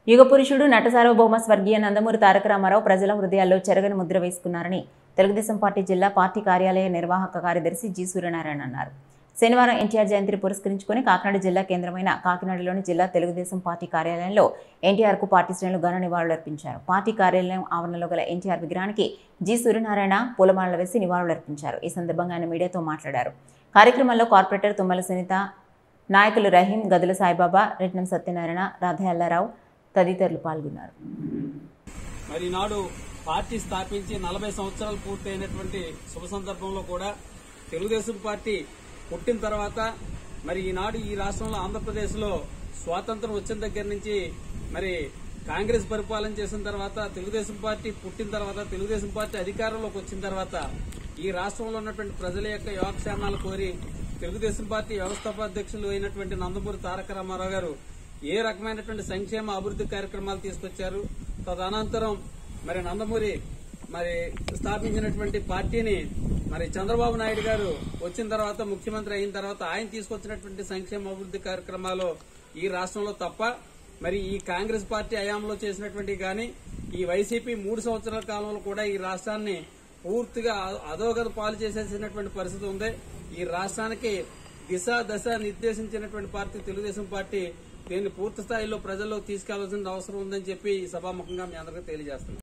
యుగపురుషుడు నట సార్వభౌమ స్వర్గీయ నందమూరి తారక రామారావు ప్రజల హృదయాల్లో చెరగని ముద్ర వేసుకున్నారని తెలుగుదేశం పార్టీ జిల్లా పార్టీ కార్యాలయ నిర్వాహక కార్యదర్శి జి సూర్యనారాయణ అన్నారు శనివారం ఎన్టీఆర్ జయంతిని పురస్కరించుకుని కాకినాడ జిల్లా కేంద్రమైన కాకినాడలోని జిల్లా తెలుగుదేశం పార్టీ కార్యాలయంలో ఎన్టీఆర్కు పార్టీ శ్రేణులు ఘన నివాళులర్పించారు పార్టీ కార్యాలయం ఆవరణలో గల ఎన్టీఆర్ విగ్రహానికి జి సూర్యనారాయణ పూలమాలలు వేసి నివాళులర్పించారు ఈ సందర్భంగా ఆయన మీడియాతో మాట్లాడారు కార్యక్రమంలో కార్పొరేటర్ తుమ్మల సునీత నాయకులు రహీం గదుల సాయిబాబా రెట్నం సత్యనారాయణ రాధ ఎల్లారావు తదితరులు పాల్గొన్నారు మరి ఈనాడు పార్టీ స్థాపించి నలభై సంవత్సరాలు పూర్తయినటువంటి శుభ సందర్భంలో కూడా తెలుగుదేశం పార్టీ పుట్టిన తర్వాత మరి ఈనాడు ఈ రాష్ట్రంలో ఆంధ్రప్రదేశ్ లో స్వాతంత్రం వచ్చిన దగ్గర నుంచి మరి కాంగ్రెస్ పరిపాలన చేసిన తర్వాత తెలుగుదేశం పార్టీ పుట్టిన తర్వాత తెలుగుదేశం పార్టీ అధికారంలోకి వచ్చిన తర్వాత ఈ రాష్ట్రంలో ఉన్నటువంటి ప్రజల యొక్క యోగక్షేమాలు కోరి తెలుగుదేశం పార్టీ వ్యవస్థాపాధ్యక్షులు అయినటువంటి నందమూరి తారక రామారావు గారు ఏ రకమైనటువంటి సంక్షేమ అభివృద్ధి కార్యక్రమాలు తీసుకొచ్చారు తదనంతరం మరి నందమూరి మరి స్థాపించినటువంటి పార్టీని మరి చంద్రబాబు నాయుడు గారు వచ్చిన తర్వాత ముఖ్యమంత్రి అయిన తర్వాత ఆయన తీసుకొచ్చినటువంటి సంక్షేమ అభివృద్ధి కార్యక్రమాలు ఈ రాష్ట్రంలో తప్ప మరి ఈ కాంగ్రెస్ పార్టీ హయాంలో చేసినటువంటి గాని ఈ వైసీపీ మూడు సంవత్సరాల కాలంలో కూడా ఈ రాష్ట్రాన్ని పూర్తిగా అధోగత పాలు చేసేసినటువంటి పరిస్థితి ఉంది ఈ రాష్ట్రానికి దిశ దశ నిర్దేశించినటువంటి పార్టీ తెలుగుదేశం పార్టీ దీన్ని పూర్తి స్థాయిలో ప్రజల్లో తీసుకెళ్లాల్సిన అవసరం ఉందని చెప్పి ఈ సభాముఖంగా మీ అందరికీ తెలియజేస్తున్నాం